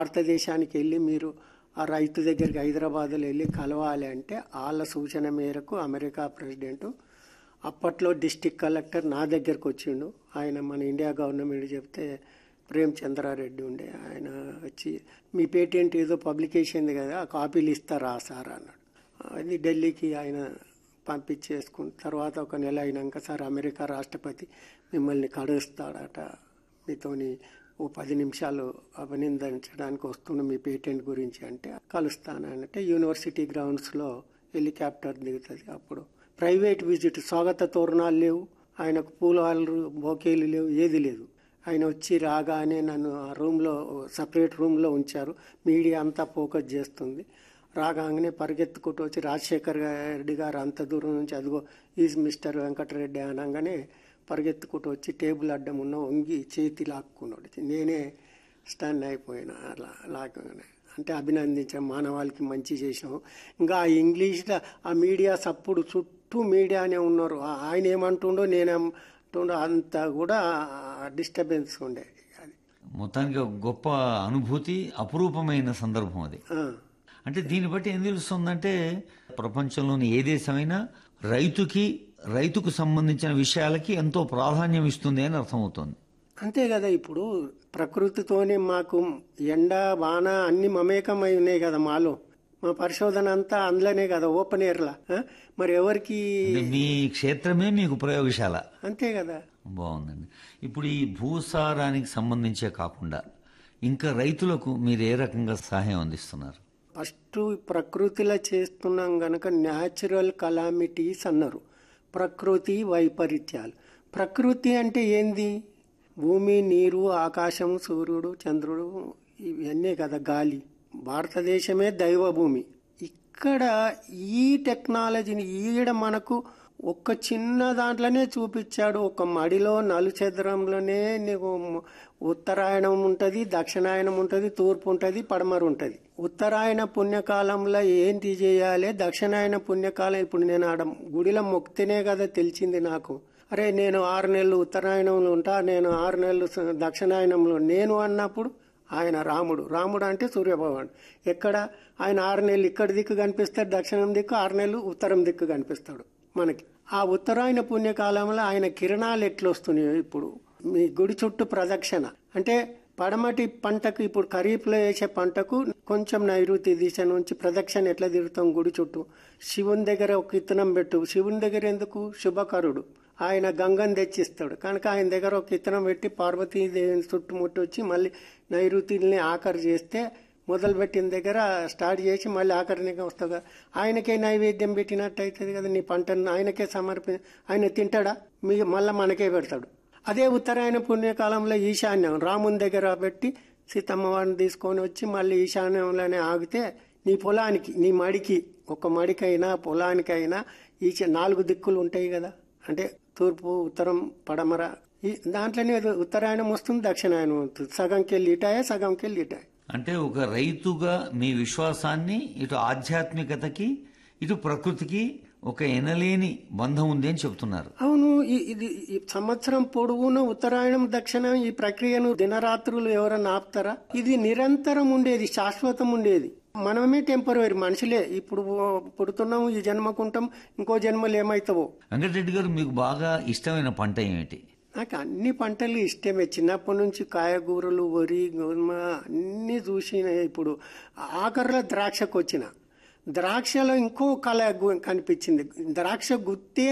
భారతదేశానికి వెళ్ళి మీరు ఆ రైతు దగ్గరికి హైదరాబాద్లో వెళ్ళి కలవాలి అంటే వాళ్ళ సూచన మేరకు అమెరికా ప్రెసిడెంట్ అప్పట్లో డిస్టిక్ కలెక్టర్ నా దగ్గరకు వచ్చిండు ఆయన మన ఇండియా గవర్నమెంట్ చెప్తే ప్రేమ్ చంద్రారెడ్డి ఉండే ఆయన వచ్చి మీ పేటెంట్ ఏదో పబ్లికేషన్ కదా ఆ కాపీలు ఇస్తారా సార్ అన్నాడు అది ఢిల్లీకి ఆయన పంపించేసుకున్న తర్వాత ఒక నెల అయినాక సార్ అమెరికా రాష్ట్రపతి మిమ్మల్ని కడుస్తాడట మీతోని ఓ పది నిమిషాలు అభినందించడానికి వస్తున్న మీ పేటెంట్ గురించి అంటే కలుస్తానంటే యూనివర్సిటీ గ్రౌండ్స్లో హెలికాప్టర్ దిగుతుంది అప్పుడు ప్రైవేట్ విజిట్ స్వాగత తోరణాలు లేవు ఆయనకు పూలవాళ్ళు బోకేలు లేవు ఏది లేదు ఆయన వచ్చి రాగానే నన్ను ఆ రూమ్లో సపరేట్ రూమ్లో ఉంచారు మీడియా అంతా ఫోకస్ చేస్తుంది రాగానే పరిగెత్తుకుంటూ వచ్చి రాజశేఖర్ రెడ్డి గారు అంత దూరం నుంచి అదిగో ఈజ్ మిస్టర్ వెంకటరెడ్డి అనగానే పరిగెత్తుకుంటూ వచ్చి టేబుల్ అడ్డం ఉన్న వంగి చేతి లాక్కున్నాడు నేనే స్టన్ అయిపోయినా అలా లాగానే అంటే అభినందించాం మానవాళికి మంచి చేసాం ఇంకా ఆ ఇంగ్లీష్లో ఆ మీడియా సప్పుడు చుట్టూ మీడియానే ఉన్నారు ఆ- ఆయన ఏమంటుండో నేనేమంటుండో అంత కూడా డిస్టర్బెన్స్ ఉండే అది మొత్తానికి ఒక గొప్ప అనుభూతి అపురూపమైన సందర్భం అది ఆ. అంటే దీన్ని బట్టి ఏం తెలుస్తుందంటే ప్రపంచంలోని ఏ దేశమైనా రైతుకి రైతుకు సంబంధించిన విషయాలకి ఎంతో ప్రాధాన్యం ఇస్తుంది అని అర్థమవుతోంది అంతే కదా ఇప్పుడు ప్రకృతితోనే మాకు ఎండ వాన అన్ని మమేకమై ఉన్నాయి కదా మాలో మా పరిశోధన అంతా అందులోనే కదా ఓపెన్ ఎయిర్లా ఆ? మరి ఎవరికి అంటే మీ క్షేత్రమే మీకు ప్రయోగశాల అంతే కదా బాగుందండి ఇప్పుడు ఈ భూసారానికి సంబంధించే కాకుండా ఇంకా రైతులకు మీరు ఏ రకంగా సహాయం అందిస్తున్నారు ఫస్ట్ ప్రకృతిలో చేస్తున్నాం గనక న్యాచురల్ కలామిటీస్ అన్నారు ప్రకృతి వైపరీత్యాలు ప్రకృతి అంటే ఏంది భూమి నీరు ఆకాశం సూర్యుడు చంద్రుడు ఇవన్నీ కదా గాలి భారతదేశమే దైవ భూమి ఇక్కడ ఈ టెక్నాలజీని ఈడ మనకు ఒక్క చిన్న దాంట్లోనే చూపించాడు ఒక మడిలో నలుచదరంలోనే నీకు ఉత్తరాయణం ఉంటుంది దక్షిణాయనం ఉంటుంది తూర్పు ఉంటుంది పడమర ఉంటుంది ఉత్తరాయణ పుణ్యకాలంలో ఏంటి చేయాలి దక్షిణాయన పుణ్యకాలం ఇప్పుడు నేను ఆడ గుడిలో మొక్కితేనే కదా తెలిసింది నాకు అరే నేను ఆరు నెలలు ఉత్తరాయణంలో ఉంటా నేను ఆరు నెలలు స- దక్షిణాయనంలో నేను అన్నప్పుడు ఆయన రాముడు రాముడు అంటే సూర్యభగవాన్ ఎక్కడ ఆయన ఆరు నెలలు ఇక్కడ దిక్కు కనిపిస్తాడు దక్షిణం దిక్కు ఆరు నెలలు ఉత్తరం దిక్కు కనిపిస్తాడు మనకి ఆ ఉత్తరాయణ పుణ్యకాలంలో ఆయన కిరణాలు ఎట్లా వస్తున్నాయో ఇప్పుడు మీ గుడి చుట్టూ ప్రదక్షిణ అంటే పడమటి పంటకు ఇప్పుడు ఖరీఫ్లో వేసే పంటకు కొంచెం నైరుతి దిశ నుంచి ప్రదక్షిణ ఎట్లా తిరుగుతాం గుడి చుట్టూ శివుని దగ్గర ఒక ఇత్తనం పెట్టు శివుని దగ్గర ఎందుకు శుభకరుడు ఆయన గంగని తెచ్చిస్తాడు కనుక ఆయన దగ్గర ఒక ఇత్తనం పెట్టి పార్వతీదేవిని చుట్టుముట్టి వచ్చి మళ్ళీ నైరుతిని ఆఖరి చేస్తే మొదలుపెట్టిన దగ్గర స్టార్ట్ చేసి మళ్ళీ ఆఖరినిగా వస్తావు కదా ఆయనకే నైవేద్యం పెట్టినట్టు అవుతుంది కదా నీ పంటను ఆయనకే సమర్పి ఆయన తింటాడా మీ మళ్ళీ మనకే పెడతాడు అదే ఉత్తరాయణ పుణ్యకాలంలో ఈశాన్యం రాముని దగ్గర పెట్టి సీతమ్మ వారిని తీసుకొని వచ్చి మళ్ళీ ఈశాన్యంలోనే ఆగితే నీ పొలానికి నీ మడికి ఒక మడికైనా పొలానికైనా ఈ నాలుగు దిక్కులు ఉంటాయి కదా అంటే తూర్పు ఉత్తరం పడమర ఈ దాంట్లోనే ఉత్తరాయణం వస్తుంది దక్షిణాయనం వస్తుంది సగంకి వెళ్ళి ఇటాయే సగంకి వెళ్ళి ఇటాయే అంటే ఒక రైతుగా మీ విశ్వాసాన్ని ఇటు ఆధ్యాత్మికతకి ఇటు ప్రకృతికి ఒక ఎనలేని బంధం ఉంది అని చెప్తున్నారు అవును ఈ- ఇది ఈ సంవత్సరం పొడవున ఉత్తరాయణం దక్షిణం ఈ ప్రక్రియను దినరాత్రులు ఎవరన్నా ఆపుతారా ఇది నిరంతరం ఉండేది శాశ్వతం ఉండేది మనమే టెంపరవరీ మనుషులే ఇప్పుడు పుడుతున్నాము ఈ జన్మకుంటాం ఇంకో జన్మలు ఏమైతావో వెంకటరెడ్డి గారు మీకు బాగా ఇష్టమైన పంట ఏమిటి నాకు అన్ని పంటలు ఇష్టమే చిన్నప్పటి నుంచి కాయగూరలు వరి గోధుమ అన్ని చూసి ఇప్పుడు ఆఖరిలో ద్రాక్షకు వచ్చిన ద్రాక్షలో ఇంకో కళ గు- కనిపించింది ద్రాక్ష గుత్తే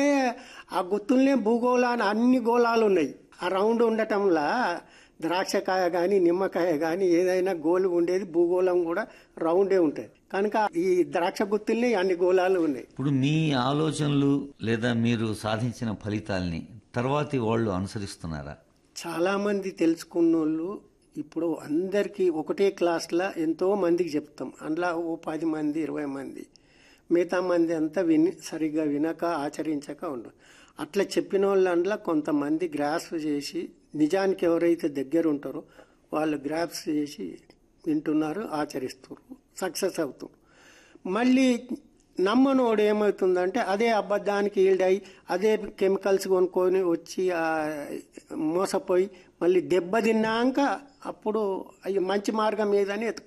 ఆ గుత్తుల్నే భూగోళాన్ని అన్ని గోళాలు ఉన్నాయి ఆ రౌండ్ ఉండటంలా ద్రాక్షకాయ కానీ నిమ్మకాయ కానీ ఏదైనా గోలు ఉండేది భూగోళం కూడా రౌండే ఉంటుంది కనుక ఈ ద్రాక్ష గుత్తుల్ని అన్ని గోళాలు ఉన్నాయి ఇప్పుడు మీ ఆలోచనలు లేదా మీరు సాధించిన ఫలితాల్ని తర్వాతి వాళ్ళు అనుసరిస్తున్నారా చాలా మంది తెలుసుకున్నోళ్ళు ఇప్పుడు అందరికీ ఒకటే క్లాస్లో ఎంతో మందికి చెప్తాం అందులో ఓ పది మంది ఇరవై మంది మిగతా మంది అంతా విని సరిగ్గా వినక ఆచరించక ఉండరు అట్లా చెప్పిన వాళ్ళు అందులో కొంతమంది గ్రాస్ప్ చేసి నిజానికి ఎవరైతే దగ్గర ఉంటారో వాళ్ళు గ్రాప్స్ చేసి వింటున్నారు ఆచరిస్తున్నారు సక్సెస్ అవుతారు మళ్ళీ నమ్మనోడు ఏమవుతుందంటే అదే అబద్ధానికి ఈల్డ్ అయి అదే కెమికల్స్ కొనుక్కొని వచ్చి ఆ, మోసపోయి మళ్ళీ దెబ్బ తిన్నాక అప్పుడు అవి మంచి మార్గం ఏదని